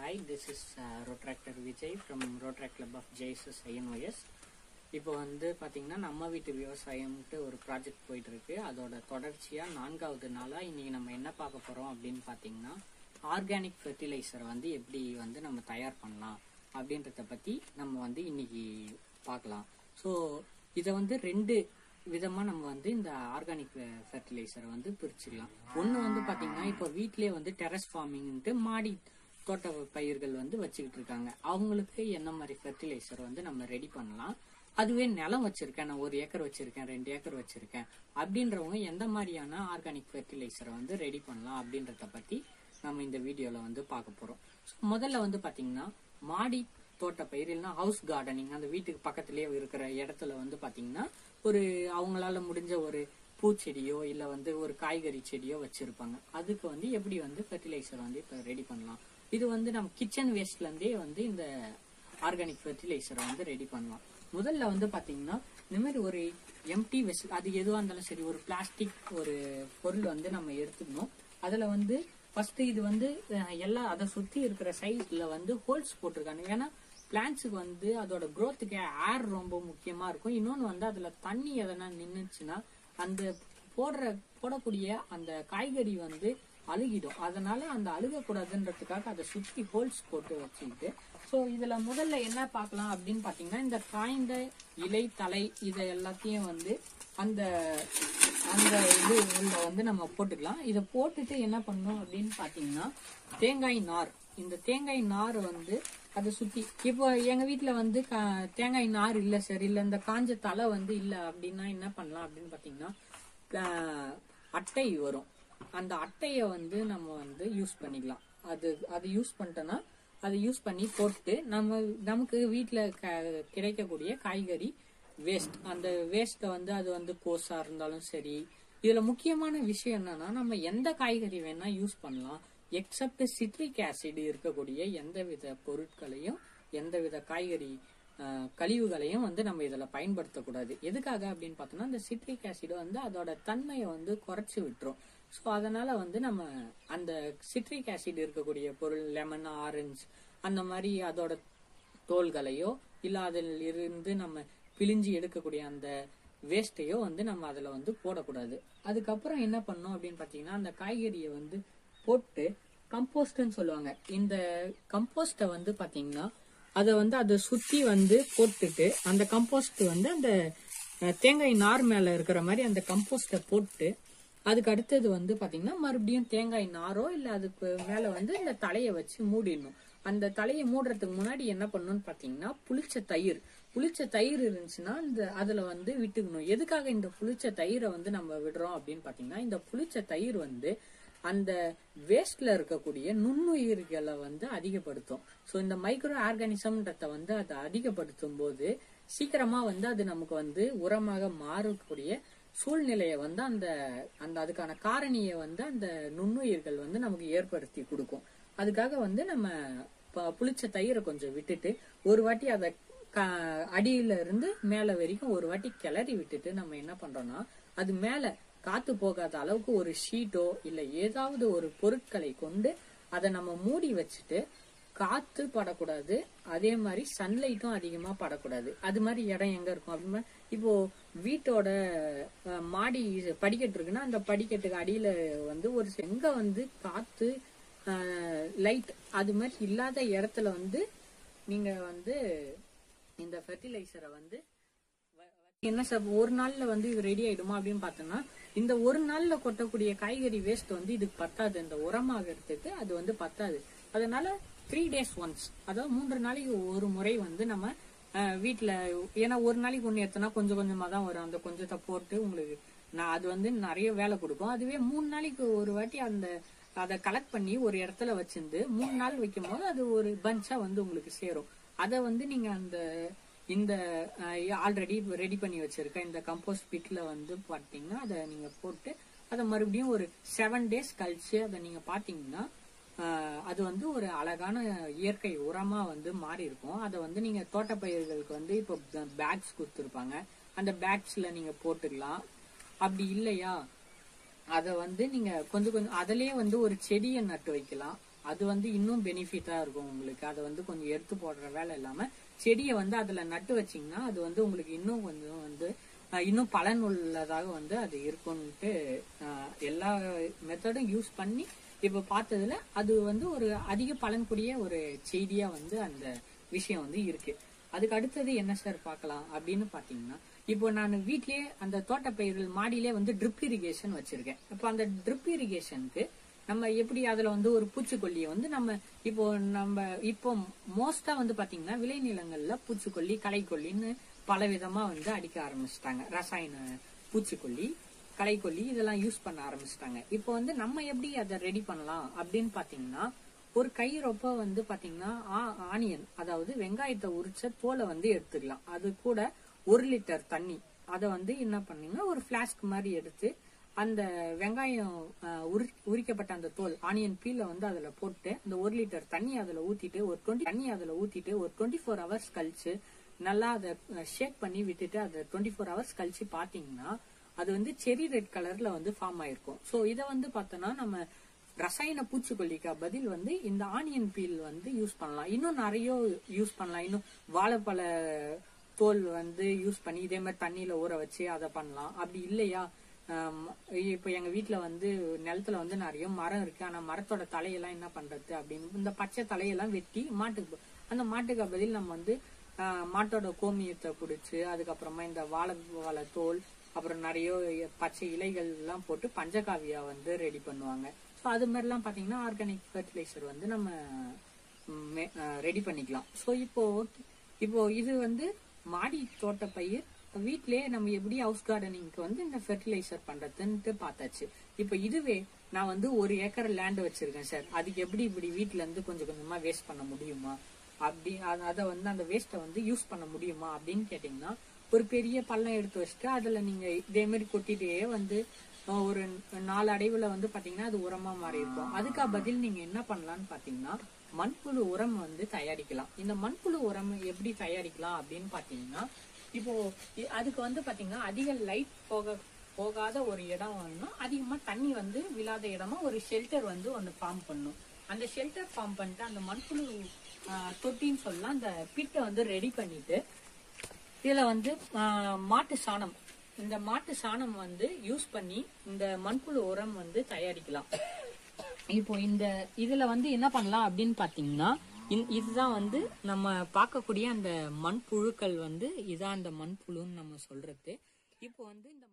Hi, this is uh, Rotractor Vijay from Rotract Club of JSS INOS. இப்போ வந்து பார்த்தீங்கன்னா நம்ம வீட்டு விவசாயம்ட்டு ஒரு ப்ராஜெக்ட் போயிட்டு இருக்கு அதோட தொடர்ச்சியாக நான்காவது நாளாக இன்னைக்கு நம்ம என்ன பார்க்க போகிறோம் அப்படின்னு பார்த்தீங்கன்னா ஆர்கானிக் ஃபெர்டிலைசரை வந்து எப்படி வந்து நம்ம தயார் பண்ணலாம் அப்படின்றத பற்றி நம்ம வந்து இன்னைக்கு பார்க்கலாம் ஸோ இதை வந்து ரெண்டு விதமாக நம்ம வந்து இந்த ஆர்கானிக் ஃபெர்டிலைசரை வந்து பிரிச்சுக்கலாம் ஒன்று வந்து பார்த்தீங்கன்னா இப்போ வீட்டிலேயே வந்து டெரஸ் ஃபார்மிங்ன்ட்டு மாடி தோட்ட பயிர்கள் வந்து வச்சுக்கிட்டு இருக்காங்க அவங்களுக்கு என்ன மாதிரி ஃபெர்டிலைசர் வந்து நம்ம ரெடி பண்ணலாம் அதுவே நிலம் வச்சிருக்கேன் நான் ஒரு ஏக்கர் வச்சிருக்கேன் ரெண்டு ஏக்கர் வச்சிருக்கேன் அப்படின்றவங்க எந்த மாதிரியான ஆர்கானிக் ஃபெர்டிலைசரை வந்து ரெடி பண்ணலாம் அப்படின்றத பத்தி நம்ம இந்த வீடியோல வந்து பார்க்க போறோம் So, முதல்ல வந்து பாத்தீங்கன்னா மாடி தோட்ட பயிர் இல்லைன்னா ஹவுஸ் கார்டனிங் அந்த வீட்டுக்கு பக்கத்துலயே இருக்கிற இடத்துல வந்து பாத்தீங்கன்னா ஒரு அவங்களால முடிஞ்ச ஒரு பூச்செடியோ இல்ல வந்து ஒரு காய்கறி செடியோ வச்சிருப்பாங்க அதுக்கு வந்து எப்படி வந்து ஃபெர்டிலைசர் வந்து இப்ப ரெடி பண்ணலாம் இது வந்து நம்ம கிச்சன் வேஸ்ட்ல இருந்தே வந்து இந்த ஆர்கானிக் ஃபெர்டிலைசரை வந்து ரெடி பண்ணலாம் முதல்ல வந்து பாத்தீங்கன்னா இந்த மாதிரி ஒரு எம்டி வெசல் அது எதுவா இருந்தாலும் சரி ஒரு பிளாஸ்டிக் ஒரு பொருள் வந்து நம்ம எடுத்துக்கணும் அதுல வந்து ஃபர்ஸ்ட் இது வந்து அஹ், எல்லா அதை சுத்தி இருக்கிற சைஸ்ல வந்து ஹோல்ஸ் போட்டிருக்காங்க ஏன்னா பிளான்ட்ஸுக்கு வந்து அதோட growth-க்கு ஏர் ரொம்ப முக்கியமா இருக்கும் இன்னொன்னு வந்து அதுல தண்ணி எதனா நின்னுச்சுன்னா அந்த போடுற போடக்கூடிய அந்த காய்கறி வந்து அழுகிடும் அதனால அந்த அழுகக்கூடாதுன்றதுக்காக அதை சுத்தி ஹோல்ஸ் போட்டு வச்சுக்கிட்டு ஸோ இதுல முதல்ல என்ன பார்க்கலாம் அப்படின்னு பாத்தீங்கன்னா இந்த காய்ந்த இலை தலை இதை எல்லாத்தையும் வந்து அந்த அந்த இது உள்ள வந்து நம்ம போட்டுக்கலாம் இதை போட்டுட்டு என்ன பண்ணணும் அப்படின்னு பாத்தீங்கன்னா தேங்காய் நார் இந்த தேங்காய் நார் வந்து அதை சுத்தி இப்போ எங்க வீட்ல வந்து கா- தேங்காய் நார் இல்ல சரி இல்ல இந்த காஞ்ச தலை வந்து இல்ல அப்படின்னா என்ன பண்ணலாம் அப்படின்னு பாத்தீங்கன்னா ஆஹ், அட்டை வரும் அந்த அட்டையை வந்து நம்ம வந்து யூஸ் பண்ணிக்கலாம் அது அது யூஸ் பண்ணிட்டோம்னா அதை யூஸ் பண்ணி போட்டு நம்ம நமக்கு வீட்ல க- கிடைக்கக்கூடிய காய்கறி வேஸ்ட் அந்த வேஸ்ட்டை வந்து அது வந்து கோஸா இருந்தாலும் சரி இதுல முக்கியமான விஷயம் என்னன்னா நம்ம எந்த காய்கறி வேணா யூஸ் பண்ணலாம் எக்ஸப்ட் சிட்ரிக் ஆசிட் இருக்கக்கூடிய எந்த வித பொருட்களையும் எந்த வித காய்கறி ஆஹ், கழிவுகளையும் வந்து நம்ம இதுல பயன்படுத்தக்கூடாது எதுக்காக அப்படின்னு பார்த்தோம்னா இந்த சிட்ரிக் ஆசிட் வந்து அதோட தன்மையை வந்து குறைச்சி விட்டுரும் ஸோ அதனால வந்து நம்ம அந்த சிட்ரிக் ஆசிட் இருக்கக்கூடிய பொருள் லெமன் ஆரஞ்சு அந்த மாதிரி அதோட தோல்களையோ இல்ல அதில் இருந்து நம்ம பிழிஞ்சு எடுக்கக்கூடிய அந்த வேஸ்ட்டையோ வந்து நம்ம அதுல வந்து போடக்கூடாது அதுக்கப்புறம் என்ன பண்ணோம் அப்படின்னு பாத்தீங்கன்னா அந்த காய்கறியை வந்து போட்டு கம்போஸ்ட்னு சொல்லுவாங்க இந்த கம்போஸ்ட வந்து பாத்தீங்கன்னா அதை வந்து அதை சுத்தி வந்து போட்டுட்டு அந்த கம்போஸ்ட் வந்து அந்த அஹ், தேங்காய் நார் மேல இருக்கிற மாதிரி அந்த கம்போஸ்ட போட்டு அதுக்கு அடுத்தது வந்து பாத்தீங்கன்னா மறுபடியும் தேங்காய் நாரோ இல்ல அதுக்கு மேல வந்து இந்த தலையை வச்சு மூடிடணும் அந்த தலையை மூடுறதுக்கு முன்னாடி என்ன பண்ணணும்னு பாத்தீங்கன்னா புளிச்ச தயிர் புளிச்ச தயிர் இருந்துச்சுன்னா இந்த அதுல வந்து விட்டுக்கணும் எதுக்காக இந்த புளிச்ச தயிரை வந்து நம்ம விடுறோம் அப்படின்னு பாத்தீங்கன்னா இந்த புளிச்ச தயிர் வந்து அந்த வேஸ்ட்ல இருக்கக்கூடிய நுண்ணுயிர்களை வந்து அதிகப்படுத்தும் ஸோ இந்த மைக்ரோ ஆர்கானிசம்ன்றத வந்து அதை அதிகப்படுத்தும் போது சீக்கிரமா வந்து அது நமக்கு வந்து உரமாக மாறக்கூடிய சூழ்நிலையை வந்து அந்த அந்த அதுக்கான காரணியை வந்து அந்த நுண்ணுயிர்கள் வந்து நமக்கு ஏற்படுத்தி கொடுக்கும் அதுக்காக வந்து நம்ம ப- புளிச்ச தயிரை கொஞ்சம் விட்டுட்டு ஒரு வாட்டி அதை க- அடியில இருந்து மேல வரைக்கும் ஒரு வாட்டி கிளறி விட்டுட்டு நம்ம என்ன பண்றோம்னா அது மேல காத்து போகாத அளவுக்கு ஒரு ஷீட்டோ இல்ல ஏதாவது ஒரு பொருட்களை கொண்டு அதை நம்ம மூடி வச்சுட்டு காத்து படக்கூடாது அதே மாதிரி சன்லைட்டும் அதிகமா படக்கூடாது அது மாதிரி இடம் எங்க இருக்கும் அப்படின்னா இப்போ வீட்டோட அஹ், மாடி படிக்கட்டு இருக்குன்னா அந்த படிக்கட்டுக்கு அடியில வந்து ஒரு எங்க வந்து காத்து லைட் அது மாதிரி இல்லாத இடத்துல வந்து நீங்க வந்து இந்த ஃபெர்டிலைசரை வந்து வ- வ- என்ன சார் ஒரு நாள்ல வந்து இது ரெடி ஆயிடுமா அப்படின்னு பார்த்தோம்னா இந்த ஒரு நாள்ல கொட்டக்கூடிய காய்கறி வேஸ்ட் வந்து இதுக்கு பத்தாது இந்த உரமாகறதுக்கு அது வந்து பத்தாது அதனால த்ரீ டேஸ் ஒன்ஸ் அதாவது மூன்று நாளைக்கு ஒரு முறை வந்து நம்ம அஹ், வீட்ல ஏன்னா ஒரு நாளைக்கு ஒண்ணு எத்தனா கொஞ்சம் கொஞ்சமா தான் வரும் அந்த கொஞ்சத்தை போட்டு உங்களுக்கு நான் அது வந்து நிறைய வேலை கொடுக்கும் அதுவே மூணு நாளைக்கு ஒரு வாட்டி அந்த அதை கலெக்ட் பண்ணி ஒரு இடத்துல வச்சிருந்து மூணு நாள் வைக்கும் போது அது ஒரு பஞ்சா வந்து உங்களுக்கு சேரும் அதை வந்து நீங்க அந்த இந்த ஆல்ரெடி ரெடி பண்ணி வச்சிருக்க இந்த கம்போஸ்ட் பிட்ல வந்து பார்த்தீங்கன்னா அதை நீங்க போட்டு அதை மறுபடியும் ஒரு செவன் டேஸ் கழிச்சு அதை நீங்க பாத்தீங்கன்னா ஆஹ், அது வந்து ஒரு அழகான இயற்கை உரமா வந்து மாறி இருக்கும் அதை வந்து நீங்க தோட்டப்பயிர்களுக்கு வந்து இப்போ பேக்ஸ் கொடுத்துருப்பாங்க அந்த பேக்ஸ்ல நீங்க போட்டுக்கலாம் அப்படி இல்லையா அதை வந்து நீங்க கொஞ்சம் கொஞ்சம் அதுலயே வந்து ஒரு செடியை நட்டு வைக்கலாம் அது வந்து இன்னும் பெனிஃபிட்டா இருக்கும் உங்களுக்கு அதை வந்து கொஞ்சம் எடுத்து போடுற வேலை இல்லாம செடியை வந்து அதுல நட்டு வச்சீங்கன்னா அது வந்து உங்களுக்கு இன்னும் கொஞ்சம் வந்து ஆஹ், இன்னும் பலன் உள்ளதாக வந்து அது இருக்கும்ட்டு ஆஹ், எல்லா மெத்தடும் யூஸ் பண்ணி இப்ப பார்த்ததுல அது வந்து ஒரு அதிக பலன்கூடிய ஒரு செய்தியா வந்து அந்த விஷயம் வந்து இருக்கு அதுக்கு அடுத்தது என்ன சார் பார்க்கலாம் அப்படின்னு பாத்தீங்கன்னா இப்போ நான் வீட்லயே அந்த தோட்டப்பயிர்கள் மாடியிலே வந்து ட்ரிப் இரிகேஷன் வச்சிருக்கேன் இப்போ அந்த ட்ரிப் இரிகேஷனுக்கு நம்ம எப்படி அதுல வந்து ஒரு பூச்சிக்கொல்லியை வந்து நம்ம இப்போ நம்ம இப்போ மோஸ்டா வந்து பாத்தீங்கன்னா விளைநிலங்கள்ல பூச்சிக்கொல்லி களைக்கொல்லின்னு பல விதமா வந்து அடிக்க ஆரம்பிச்சிட்டாங்க ரசாயன பூச்சிக்கொல்லி களைக்கொல்லி இதெல்லாம் யூஸ் பண்ண ஆரம்பிச்சிட்டாங்க இப்போ வந்து நம்ம எப்படி அதை ரெடி பண்ணலாம் அப்படின்னு பாத்தீங்கன்னா ஒரு கை ரொப்ப வந்து பாத்தீங்கன்னா ஆ- ஆனியன் அதாவது வெங்காயத்தை உரிச்ச தோலை வந்து எடுத்துக்கலாம் அது கூட ஒரு லிட்டர் தண்ணி அதை வந்து என்ன பண்ணீங்கன்னா ஒரு ஃபிளாஸ்க் மாதிரி எடுத்து அந்த வெங்காயம் ஆஹ், உரி- உரிக்கப்பட்ட அந்த தோல் ஆனியன் பீல வந்து அதுல போட்டு அந்த ஒரு லிட்டர் தண்ணி அதுல ஊத்திட்டு ஒரு டுவெண்ட்டி தண்ணி அதுல ஊத்திட்டு ஒரு டுவெண்ட்டி ஃபோர் ஹவர்ஸ் கழிச்சு நல்லா அதை ஷேக் பண்ணி விட்டுட்டு அதை டுவெண்ட்டி ஃபோர் ஹவர்ஸ் கழிச்சு பாத்தீங்கன்னா அது வந்து செரி ரெட் கலர்ல வந்து ஃபார்ம் ஆயிருக்கும் சோ இதை வந்து பார்த்தோம்னா நம்ம ரசாயன பூச்சிக்கொல்லிக்கு பதில் வந்து இந்த ஆனியன் பீல் வந்து யூஸ் பண்ணலாம் இன்னும் நிறைய யூஸ் பண்ணலாம் இன்னும் வாழைப்பழ தோல் வந்து யூஸ் பண்ணி இதே மாதிரி தண்ணியில ஊற வச்சு அதை பண்ணலாம் அப்படி இல்லையா ஆம், இப்போ எங்க வீட்ல வந்து நிலத்துல வந்து நிறைய மரம் இருக்கு ஆனா மரத்தோட தலையெல்லாம் என்ன பண்றது அப்படின்னு இந்த பச்சை தலையெல்லாம் வெட்டி மாட்டுக்கு போ- அந்த மாட்டுக்கு பதில் நம்ம வந்து ஆ, மாட்டோட கோமியத்தை பிடிச்சி அதுக்கப்புறமா இந்த வாழை வாழை தோல் அப்புறம் நிறைய பச்சை இலைகள் எல்லாம் போட்டு பஞ்சகாவியா வந்து ரெடி பண்ணுவாங்க ஸோ அது மாதிரிலாம் பாத்தீங்கன்னா ஆர்கானிக் ஃபர்டிலைசர் வந்து நம்ம ரெடி பண்ணிக்கலாம் ஸோ இப்போ இப்போ இது வந்து மாடி தோட்ட பயிர் வீட்லயே நம்ம எப்படி ஹவுஸ் கார்டனிங்க்கு வந்து இந்த ஃபெர்டிலைசர் பண்றதுன்ட்டு பார்த்தாச்சு இப்போ இதுவே நான் வந்து ஒரு ஏக்கர் லேண்ட் வச்சிருக்கேன் சார் அதுக்கு எப்படி இப்படி வீட்ல இருந்து கொஞ்சம் கொஞ்சமா வேஸ்ட் பண்ண முடியுமா அப்படி அத- அத வந்து அந்த வேஸ்ட்டை வந்து யூஸ் பண்ண முடியுமா அப்படின்னு கேட்டீங்கன்னா ஒரு பெரிய பள்ளம் எடுத்து வச்சுட்டு அதுல நீங்க இதே மாதிரி கொட்டிட்டே வந்து அஹ், ஒரு நாலு அடைவுல வந்து பாத்தீங்கன்னா அது உரமா மாறி இருக்கும் அதுக்கு பதில் நீங்க என்ன பண்ணலாம்னு பாத்தீங்கன்னா மண்புழு உரம் வந்து தயாரிக்கலாம் இந்த மண்புழு உரம் எப்படி தயாரிக்கலாம் அப்படின்னு பாத்தீங்கன்னா இப்போ இ- அதுக்கு வந்து பாத்தீங்கன்னா அதிக லைட் போக போகாத ஒரு இடம் வேணும் அதிகமா தண்ணி வந்து விழாத இடமா ஒரு ஷெல்டர் வந்து ஒன்னு ஃபார்ம் பண்ணும் அந்த ஷெல்டர் ஃபார்ம் பண்ணிட்டு அந்த மண்புழு ஆஹ், தொட்டின்னு சொல்லலாம் அந்த பிட்டை வந்து ரெடி பண்ணிட்டு இதுல வந்து ஆஹ், மாட்டு சாணம் இந்த மாட்டு சாணம் வந்து யூஸ் பண்ணி இந்த மண்புழு உரம் வந்து தயாரிக்கலாம் இப்போ இந்த இதுல வந்து என்ன பண்ணலாம் அப்படின்னு பாத்தீங்கன்னா இந்த- இதுதான் வந்து நம்ம பார்க்கக்கூடிய அந்த மண்புழுக்கள் வந்து இதான் அந்த மண்புழுன்னு நம்ம சொல்றது இப்போ வந்து இந்த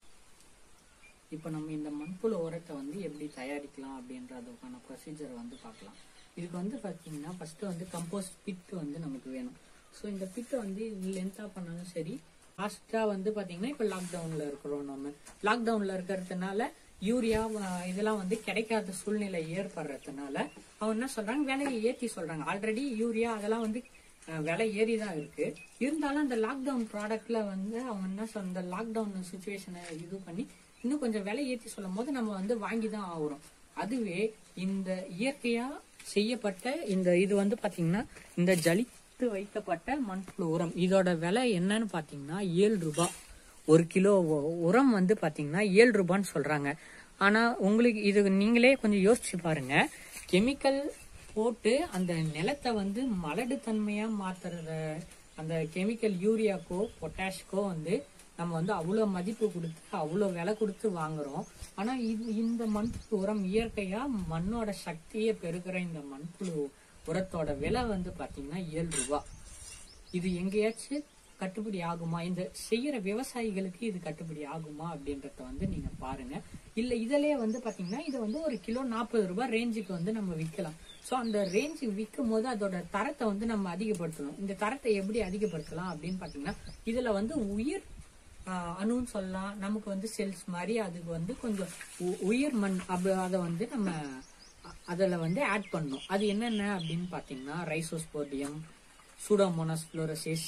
இப்போ நம்ம இந்த மண்புழு உரத்தை வந்து எப்படி தயாரிக்கலாம் அப்படின்றதுக்கான ப்ரொசீஜர் வந்து பார்க்கலாம் இதுக்கு வந்து பார்த்தீங்கன்னா ஃபர்ஸ்ட் வந்து கம்போஸ்ட் பிட் வந்து நமக்கு வேணும் ஸோ இந்த பிட்டை வந்து லென்த்தாக பண்ணாலும் சரி லாஸ்ட்டாக வந்து பார்த்தீங்கன்னா இப்போ லாக்டவுனில் இருக்கிறோம் நம்ம லாக்டவுனில் இருக்கிறதுனால யூரியா அஹ், இதெல்லாம் வந்து கிடைக்காத சூழ்நிலை ஏற்படுறதுனால அவங்க என்ன சொல்றாங்க விலையை ஏற்றி சொல்றாங்க ஆல்ரெடி யூரியா அதெல்லாம் வந்து அஹ், விலை ஏறி தான் இருக்கு இருந்தாலும் அந்த லாக்டவுன் ப்ராடக்ட்ல வந்து அவங்க என்ன சொல் இந்த லாக்டவுன் சுச்சுவேஷனை இது பண்ணி இன்னும் கொஞ்சம் விலை ஏற்றி சொல்லும் போது நம்ம வந்து வாங்கி தான் ஆகுறோம் அதுவே இந்த இயற்கையா செய்யப்பட்ட இந்த இது வந்து பாத்தீங்கன்னா இந்த ஜலித்து வைக்கப்பட்ட மண்புழு உரம் இதோட விலை என்னன்னு பாத்தீங்கன்னா ஏழு ரூபாய் ஒரு கிலோ உ- உரம் வந்து பாத்தீங்கன்னா ஏழு ரூபான்னு சொல்றாங்க ஆனா உங்களுக்கு இது நீங்களே கொஞ்சம் யோசிச்சு பாருங்க கெமிக்கல் போட்டு அந்த நிலத்தை வந்து மலடு தன்மையா மாத்துறத அந்த கெமிக்கல் யூரியாக்கோ பொட்டாஷ்க்கோ வந்து நம்ம வந்து அவ்வளோ மதிப்பு கொடுத்து அவ்வளோ விலை கொடுத்து வாங்குறோம் ஆனா இது இந்த மண்புழு உரம் இயற்கையா மண்ணோட சக்தியை பெருகிற இந்த மண்புழு உரத்தோட விலை வந்து பாத்தீங்கன்னா ஏழு ரூபாய் இது எங்கேயாச்சும் கட்டுப்படி ஆகுமா இந்த செய்யற விவசாயிகளுக்கு இது கட்டுப்படி ஆகுமா அப்படின்றத வந்து நீங்க பாருங்க இல்ல இதுலயே வந்து பாத்தீங்கன்னா இது வந்து ஒரு கிலோ நாற்பது ரூபாய் ரேஞ்சுக்கு வந்து நம்ம விற்கலாம் சோ அந்த ரேஞ்சு விற்கும் போது அதோட தரத்தை வந்து நம்ம அதிகப்படுத்தணும் இந்த தரத்தை எப்படி அதிகப்படுத்தலாம் அப்படின்னு பாத்தீங்கன்னா இதுல வந்து உயிர் ஆஹ், அணுன்னு சொல்லலாம் நமக்கு வந்து செல்ஸ் மாதிரி அதுக்கு வந்து கொஞ்சம் உ- உயிர் மண் அப்படி அதை வந்து நம்ம அ- அதுல வந்து ஆட் பண்ணணும் அது என்னென்ன அப்படின்னு பாத்தீங்கன்னா ரைசோஸ்போர்டியம் சூடோமோனஸ் ஃப்ளோரசிஸ்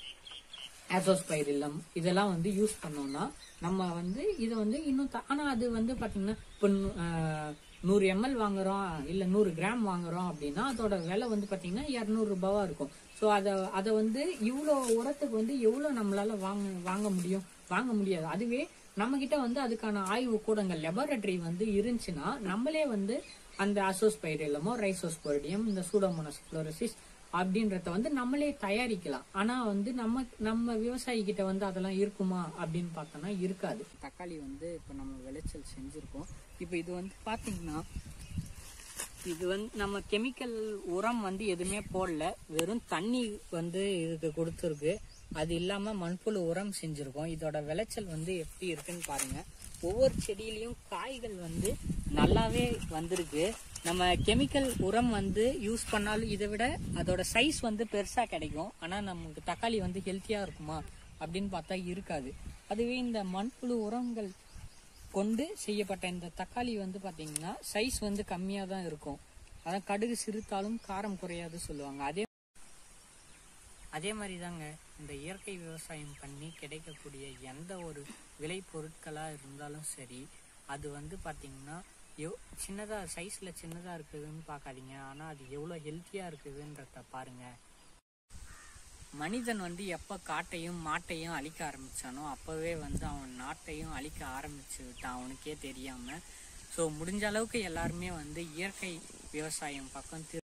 ஆசோஸ்பைரில்லம் இதெல்லாம் வந்து யூஸ் பண்ணோம்னா நம்ம வந்து இதை வந்து இன்னும் த- ஆனா அது வந்து பாத்தீங்கன்னா இப்போ நூ- ஆஹ், நூறு எம்எல் வாங்குறோம் இல்ல நூறு கிராம் வாங்குறோம் அப்படின்னா அதோட விலை வந்து பாத்தீங்கன்னா இருநூறு ரூபாவா இருக்கும் ஸோ அதை அதை வந்து இவ்வளோ உரத்துக்கு வந்து எவ்வளோ நம்மளால வாங்க வாங்க முடியும் வாங்க முடியாது அதுவே நம்ம கிட்ட வந்து அதுக்கான ஆய்வு கூடங்கள் லெபார்டரி வந்து இருந்துச்சுன்னா நம்மளே வந்து அந்த அசோஸ்பைரிலமோ ரைசோஸ்போரிடியம் இந்த சூடோமோனஸ் ஃப்ளோரசிஸ் அப்படின்றத வந்து நம்மளே தயாரிக்கலாம் ஆனா வந்து நம்ம நம்ம விவசாயி கிட்ட வந்து அதெல்லாம் இருக்குமா அப்படின்னு பார்த்தோம்னா இருக்காது தக்காளி வந்து இப்போ நம்ம விளைச்சல் செஞ்சிருக்கோம் இப்போ இது வந்து பாத்தீங்கன்னா இது வந்து நம்ம கெமிக்கல் உரம் வந்து எதுவுமே போடல வெறும் தண்ணி வந்து இதுக்கு கொடுத்துருக்கு அது இல்லாம மண்புழு உரம் செஞ்சிருக்கோம் இதோட விளைச்சல் வந்து எப்படி இருக்குன்னு பாருங்க ஒவ்வொரு செடியிலையும் காய்கள் வந்து நல்லாவே வந்திருக்கு நம்ம கெமிக்கல் உரம் வந்து யூஸ் பண்ணாலும் இதை விட அதோட சைஸ் வந்து பெருசா கிடைக்கும் ஆனா நமக்கு தக்காளி வந்து ஹெல்த்தியா இருக்குமா அப்படின்னு பார்த்தா இருக்காது அதுவே இந்த மண்புழு உரங்கள் கொண்டு செய்யப்பட்ட இந்த தக்காளி வந்து பாத்தீங்கன்னா சைஸ் வந்து கம்மியா தான் இருக்கும் அதான் கடுகு சிறுத்தாலும் காரம் குறையாது சொல்லுவாங்க அதே அதே மாதிரி தாங்க இந்த இயற்கை விவசாயம் பண்ணி கிடைக்கக்கூடிய எந்த ஒரு விளை பொருட்களா இருந்தாலும் சரி அது வந்து பாத்தீங்கன்னா எவ் சின்னதா சைஸ்ல சின்னதா இருக்குதுன்னு பார்க்காதீங்க ஆனா அது எவ்வளவு ஹெல்த்தியா இருக்குதுன்றத பாருங்க மனிதன் வந்து எப்ப காட்டையும் மாட்டையும் அழிக்க ஆரம்பிச்சானோ அப்பவே வந்து அவன் நாட்டையும் அழிக்க ஆரம்பிச்சு விட்டான் அவனுக்கே தெரியாம ஸோ முடிஞ்ச அளவுக்கு எல்லாருமே வந்து இயற்கை விவசாயம் பக்கம் திரு